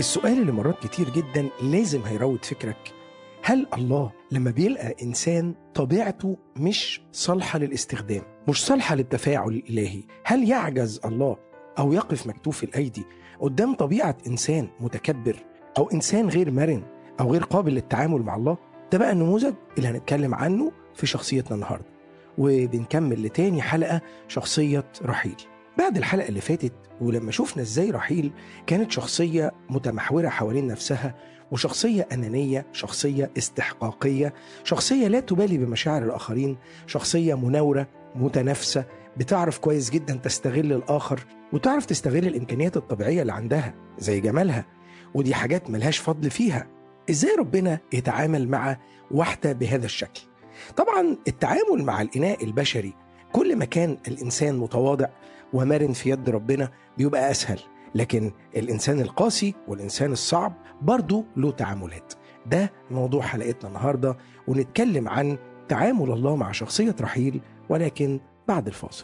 السؤال اللي مرات كتير جدا لازم هيراود فكرك هل الله لما بيلقى إنسان طبيعته مش صالحة للاستخدام مش صالحة للتفاعل الإلهي هل يعجز الله أو يقف مكتوف الأيدي قدام طبيعة إنسان متكبر أو إنسان غير مرن أو غير قابل للتعامل مع الله ده بقى النموذج اللي هنتكلم عنه في شخصيتنا النهاردة وبنكمل لتاني حلقة شخصية رحيل بعد الحلقة اللي فاتت ولما شفنا ازاي رحيل كانت شخصية متمحورة حوالين نفسها وشخصية أنانية شخصية استحقاقية شخصية لا تبالي بمشاعر الآخرين شخصية مناورة متنافسة بتعرف كويس جدا تستغل الآخر وتعرف تستغل الإمكانيات الطبيعية اللي عندها زي جمالها ودي حاجات ملهاش فضل فيها إزاي ربنا يتعامل مع واحدة بهذا الشكل طبعا التعامل مع الإناء البشري كل ما كان الإنسان متواضع ومرن في يد ربنا بيبقى أسهل لكن الإنسان القاسي والإنسان الصعب برضه له تعاملات ده موضوع حلقتنا النهاردة ونتكلم عن تعامل الله مع شخصية رحيل ولكن بعد الفاصل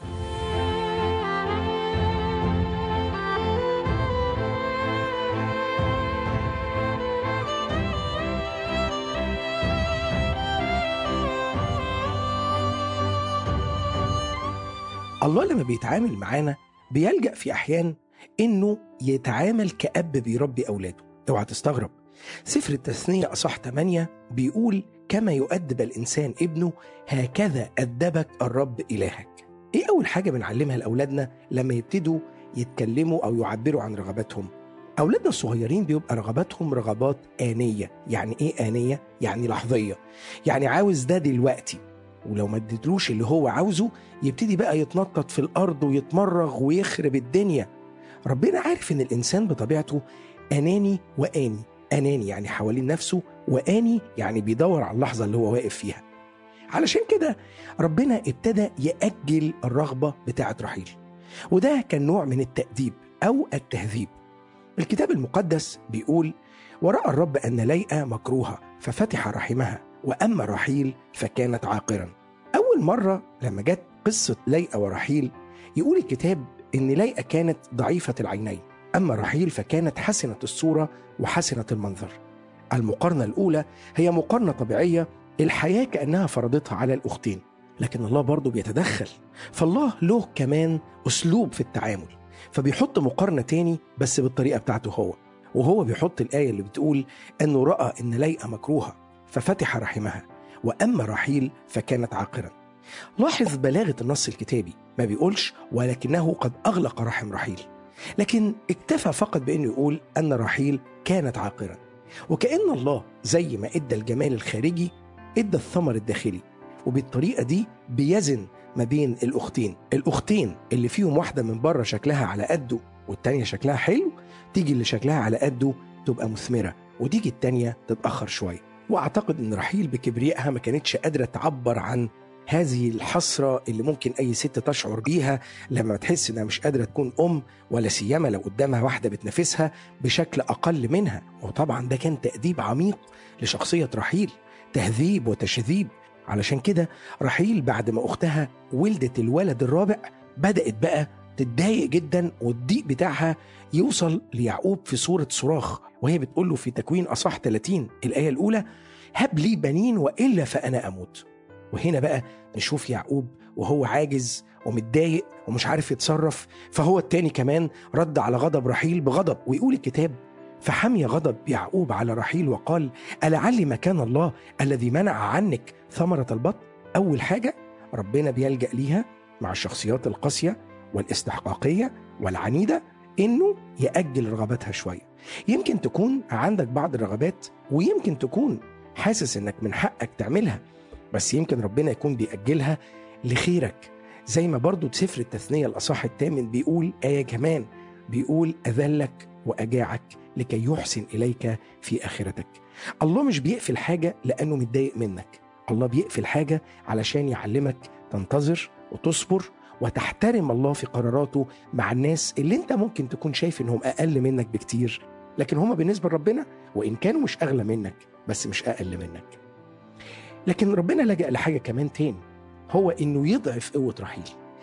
الله لما بيتعامل معانا بيلجأ في أحيان إنه يتعامل كأب بيربي أولاده اوعى تستغرب سفر التثنية أصح 8 بيقول كما يؤدب الإنسان ابنه هكذا أدبك الرب إلهك إيه أول حاجة بنعلمها لأولادنا لما يبتدوا يتكلموا أو يعبروا عن رغباتهم أولادنا الصغيرين بيبقى رغباتهم رغبات آنية يعني إيه آنية؟ يعني لحظية يعني عاوز ده دلوقتي ولو ما اديتلوش اللي هو عاوزه يبتدي بقى يتنطط في الارض ويتمرغ ويخرب الدنيا ربنا عارف ان الانسان بطبيعته اناني واني اناني يعني حوالين نفسه واني يعني بيدور على اللحظه اللي هو واقف فيها علشان كده ربنا ابتدى ياجل الرغبه بتاعه رحيل وده كان نوع من التاديب او التهذيب الكتاب المقدس بيقول وراى الرب ان ليئه مكروهه ففتح رحمها واما رحيل فكانت عاقرا اول مره لما جت قصه ليئه ورحيل يقول الكتاب ان ليئه كانت ضعيفه العينين اما رحيل فكانت حسنه الصوره وحسنه المنظر المقارنه الاولى هي مقارنه طبيعيه الحياه كانها فرضتها على الاختين لكن الله برضه بيتدخل فالله له كمان اسلوب في التعامل فبيحط مقارنه تاني بس بالطريقه بتاعته هو وهو بيحط الايه اللي بتقول انه راى ان ليئه مكروهه ففتح رحمها واما رحيل فكانت عاقرا لاحظ بلاغه النص الكتابي ما بيقولش ولكنه قد اغلق رحم رحيل لكن اكتفى فقط بانه يقول ان رحيل كانت عاقرا وكان الله زي ما ادى الجمال الخارجي ادى الثمر الداخلي وبالطريقه دي بيزن ما بين الاختين الاختين اللي فيهم واحده من بره شكلها على قده والتانيه شكلها حلو تيجي اللي شكلها على قده تبقى مثمره وتيجي التانيه تتاخر شويه واعتقد ان رحيل بكبريائها ما كانتش قادره تعبر عن هذه الحسرة اللي ممكن أي ست تشعر بيها لما تحس إنها مش قادرة تكون أم ولا سيما لو قدامها واحدة بتنافسها بشكل أقل منها وطبعا ده كان تأديب عميق لشخصية رحيل تهذيب وتشذيب علشان كده رحيل بعد ما أختها ولدت الولد الرابع بدأت بقى تتضايق جدا والضيق بتاعها يوصل ليعقوب في صورة صراخ وهي بتقول له في تكوين أصح 30 الآية الأولى هب لي بنين وإلا فأنا أموت وهنا بقى نشوف يعقوب وهو عاجز ومتضايق ومش عارف يتصرف فهو التاني كمان رد على غضب رحيل بغضب ويقول الكتاب فحمي غضب يعقوب على رحيل وقال ألعلي مكان الله الذي منع عنك ثمرة البطن أول حاجة ربنا بيلجأ ليها مع الشخصيات القاسية والاستحقاقية والعنيدة إنه يأجل رغباتها شوية يمكن تكون عندك بعض الرغبات ويمكن تكون حاسس إنك من حقك تعملها بس يمكن ربنا يكون بيأجلها لخيرك زي ما برضو سفر التثنية الأصح الثامن بيقول آية كمان بيقول أذلك وأجاعك لكي يحسن إليك في آخرتك الله مش بيقفل حاجة لأنه متضايق منك الله بيقفل حاجة علشان يعلمك تنتظر وتصبر وتحترم الله في قراراته مع الناس اللي انت ممكن تكون شايف انهم اقل منك بكتير لكن هما بالنسبه لربنا وان كانوا مش اغلى منك بس مش اقل منك لكن ربنا لجأ لحاجه كمان تاني هو انه يضعف قوه رحيل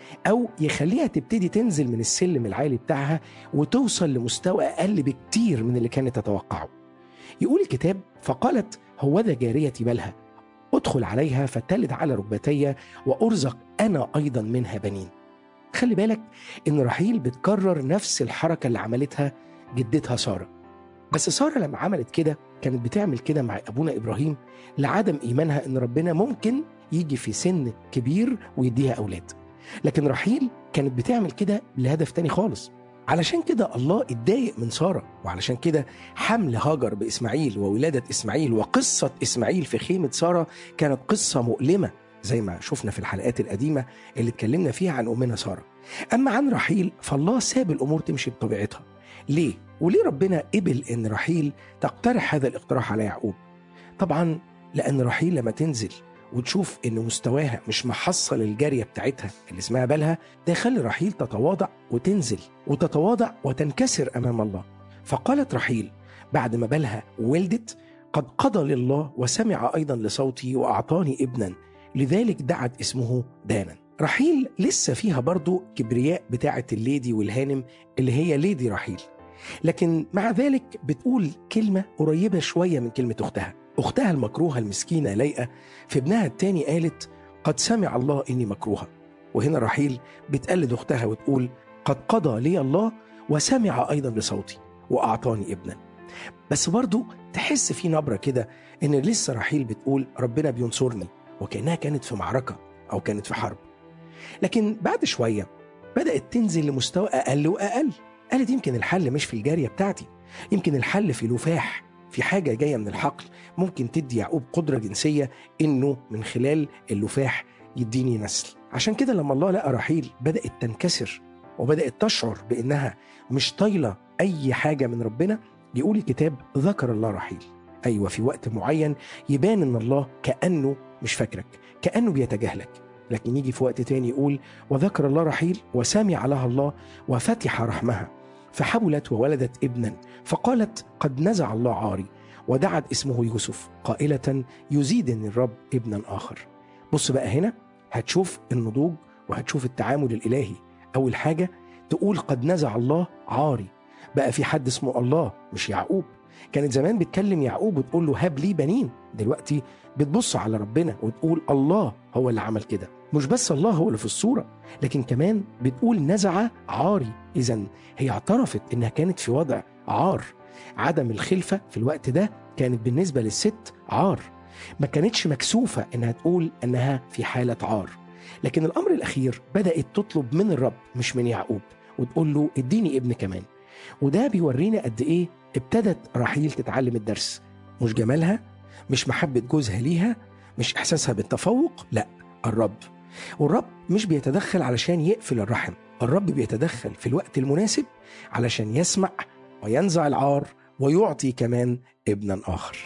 أو يخليها تبتدي تنزل من السلم العالي بتاعها وتوصل لمستوى أقل بكتير من اللي كانت تتوقعه يقول الكتاب فقالت هوذا جاريتي بلها ادخل عليها فتلد على ركبتي وأرزق أنا أيضا منها بنين خلي بالك إن رحيل بتكرر نفس الحركة اللي عملتها جدتها سارة بس سارة لما عملت كده كانت بتعمل كده مع أبونا إبراهيم لعدم إيمانها إن ربنا ممكن يجي في سن كبير ويديها أولاد لكن رحيل كانت بتعمل كده لهدف تاني خالص علشان كده الله اتضايق من سارة وعلشان كده حمل هاجر بإسماعيل وولادة إسماعيل وقصة إسماعيل في خيمة سارة كانت قصة مؤلمة زي ما شفنا في الحلقات القديمة اللي اتكلمنا فيها عن أمنا سارة أما عن رحيل فالله ساب الأمور تمشي بطبيعتها ليه؟ وليه ربنا قبل إن رحيل تقترح هذا الاقتراح على يعقوب؟ طبعا لأن رحيل لما تنزل وتشوف إن مستواها مش محصل الجارية بتاعتها اللي اسمها بالها ده يخلي رحيل تتواضع وتنزل وتتواضع وتنكسر أمام الله فقالت رحيل بعد ما بالها ولدت قد قضى لله وسمع أيضا لصوتي وأعطاني ابنا لذلك دعت اسمه دانا رحيل لسه فيها برضو كبرياء بتاعة الليدي والهانم اللي هي ليدي رحيل لكن مع ذلك بتقول كلمة قريبة شوية من كلمة أختها أختها المكروهة المسكينة ليئة في ابنها التاني قالت قد سمع الله إني مكروهة وهنا رحيل بتقلد أختها وتقول قد قضى لي الله وسمع أيضا لصوتي وأعطاني ابنا بس برضو تحس في نبرة كده إن لسه رحيل بتقول ربنا بينصرني وكأنها كانت في معركة أو كانت في حرب لكن بعد شوية بدأت تنزل لمستوى أقل وأقل قالت يمكن الحل مش في الجارية بتاعتي يمكن الحل في لفاح في حاجة جاية من الحقل ممكن تدي يعقوب قدرة جنسية إنه من خلال اللفاح يديني نسل عشان كده لما الله لقى رحيل بدأت تنكسر وبدأت تشعر بإنها مش طايلة أي حاجة من ربنا يقول الكتاب ذكر الله رحيل أيوة في وقت معين يبان إن الله كأنه مش فاكرك كأنه بيتجاهلك لكن يجي في وقت تاني يقول وذكر الله رحيل وسمع لها الله وفتح رحمها فحبلت وولدت ابنا فقالت قد نزع الله عاري ودعت اسمه يوسف قائلة يزيدني الرب ابنا آخر بص بقى هنا هتشوف النضوج وهتشوف التعامل الإلهي أول حاجة تقول قد نزع الله عاري بقى في حد اسمه الله مش يعقوب كانت زمان بتكلم يعقوب وتقول له هب لي بنين دلوقتي بتبص على ربنا وتقول الله هو اللي عمل كده مش بس الله هو اللي في الصورة لكن كمان بتقول نزع عاري إذا هي اعترفت إنها كانت في وضع عار عدم الخلفة في الوقت ده كانت بالنسبة للست عار ما كانتش مكسوفة إنها تقول إنها في حالة عار لكن الأمر الأخير بدأت تطلب من الرب مش من يعقوب وتقول له اديني ابن كمان وده بيورينا قد إيه ابتدت رحيل تتعلم الدرس مش جمالها مش محبة جوزها ليها مش إحساسها بالتفوق لا الرب والرب مش بيتدخل علشان يقفل الرحم الرب بيتدخل في الوقت المناسب علشان يسمع وينزع العار ويعطي كمان ابنا آخر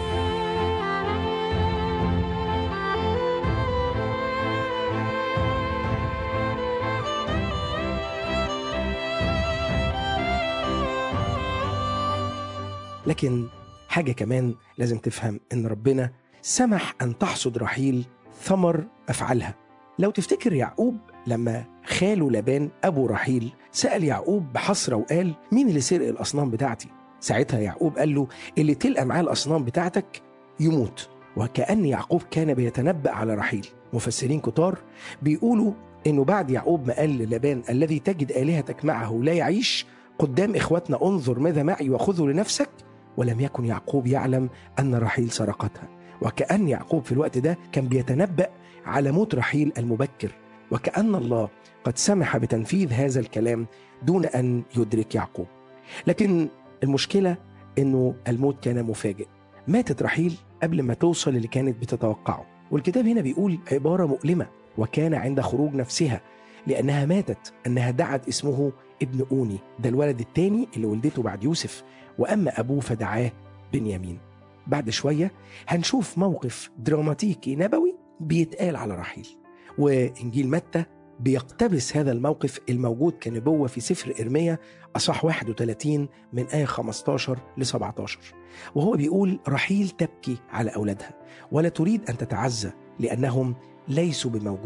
لكن حاجة كمان لازم تفهم إن ربنا سمح أن تحصد رحيل ثمر أفعالها لو تفتكر يعقوب لما خاله لبان أبو رحيل سأل يعقوب بحسرة وقال مين اللي سرق الأصنام بتاعتي ساعتها يعقوب قال له اللي تلقى معاه الأصنام بتاعتك يموت وكأن يعقوب كان بيتنبأ على رحيل مفسرين كتار بيقولوا إنه بعد يعقوب ما قال للبان الذي تجد آلهتك معه لا يعيش قدام إخواتنا انظر ماذا معي وخذه لنفسك ولم يكن يعقوب يعلم أن رحيل سرقتها وكأن يعقوب في الوقت ده كان بيتنبأ على موت رحيل المبكر وكأن الله قد سمح بتنفيذ هذا الكلام دون أن يدرك يعقوب لكن المشكلة أنه الموت كان مفاجئ ماتت رحيل قبل ما توصل اللي كانت بتتوقعه والكتاب هنا بيقول عبارة مؤلمة وكان عند خروج نفسها لأنها ماتت أنها دعت اسمه ابن أوني ده الولد الثاني اللي ولدته بعد يوسف وأما أبوه فدعاه بنيامين بعد شوية هنشوف موقف دراماتيكي نبوي بيتقال على رحيل وإنجيل متى بيقتبس هذا الموقف الموجود كنبوة في سفر إرميا أصح 31 من آية 15 ل 17 وهو بيقول رحيل تبكي على أولادها ولا تريد أن تتعزى لأنهم ليسوا بموجودين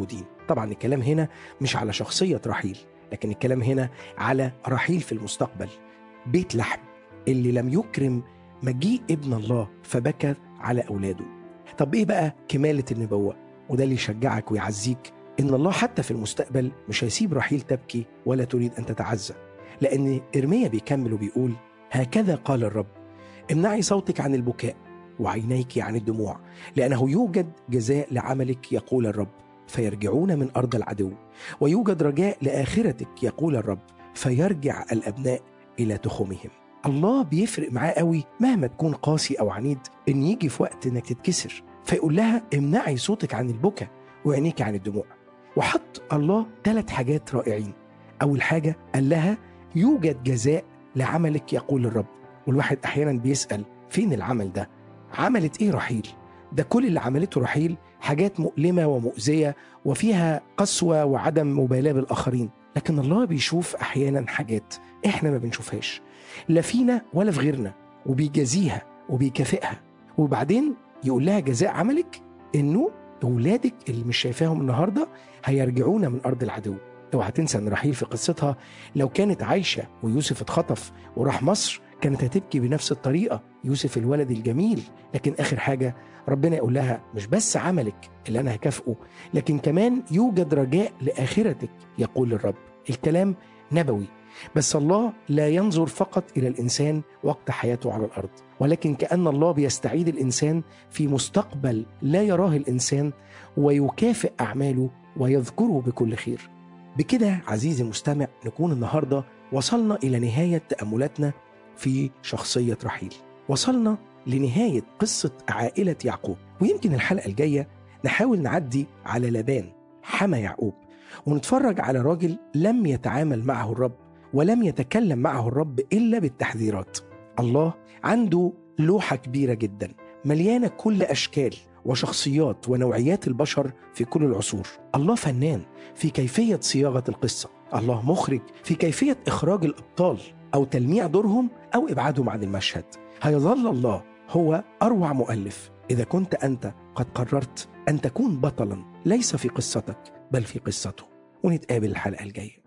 طبعا الكلام هنا مش على شخصية رحيل لكن الكلام هنا على رحيل في المستقبل بيت لحم اللي لم يكرم مجيء ابن الله فبكى على أولاده طب إيه بقى كمالة النبوة وده اللي يشجعك ويعزيك إن الله حتى في المستقبل مش هيسيب رحيل تبكي ولا تريد أن تتعزى لأن إرميا بيكمل وبيقول هكذا قال الرب امنعي صوتك عن البكاء وعينيك عن الدموع لأنه يوجد جزاء لعملك يقول الرب فيرجعون من أرض العدو ويوجد رجاء لآخرتك يقول الرب فيرجع الأبناء إلى تخومهم الله بيفرق معاه قوي مهما تكون قاسي أو عنيد إن يجي في وقت إنك تتكسر فيقول لها امنعي صوتك عن البكا وعينيك عن الدموع وحط الله ثلاث حاجات رائعين أول حاجة قال لها يوجد جزاء لعملك يقول الرب والواحد أحيانا بيسأل فين العمل ده عملت إيه رحيل ده كل اللي عملته رحيل حاجات مؤلمة ومؤذية وفيها قسوة وعدم مبالاة بالآخرين لكن الله بيشوف أحيانا حاجات إحنا ما بنشوفهاش لا فينا ولا في غيرنا وبيجازيها وبيكافئها وبعدين يقول لها جزاء عملك إنه أولادك اللي مش شايفاهم النهاردة هيرجعون من أرض العدو اوعى تنسى ان رحيل في قصتها لو كانت عايشه ويوسف اتخطف وراح مصر كانت هتبكي بنفس الطريقه يوسف الولد الجميل لكن اخر حاجه ربنا يقول لها مش بس عملك اللي انا هكافئه لكن كمان يوجد رجاء لاخرتك يقول الرب الكلام نبوي بس الله لا ينظر فقط الى الانسان وقت حياته على الارض ولكن كان الله بيستعيد الانسان في مستقبل لا يراه الانسان ويكافئ اعماله ويذكره بكل خير بكده عزيزي المستمع نكون النهارده وصلنا الى نهايه تاملاتنا في شخصيه رحيل وصلنا لنهايه قصه عائله يعقوب ويمكن الحلقه الجايه نحاول نعدي على لبان حمى يعقوب ونتفرج على راجل لم يتعامل معه الرب ولم يتكلم معه الرب الا بالتحذيرات الله عنده لوحه كبيره جدا مليانه كل اشكال وشخصيات ونوعيات البشر في كل العصور الله فنان في كيفيه صياغه القصه الله مخرج في كيفيه اخراج الابطال او تلميع دورهم او ابعادهم عن المشهد هيظل الله هو اروع مؤلف اذا كنت انت قد قررت ان تكون بطلا ليس في قصتك بل في قصته ونتقابل الحلقه الجايه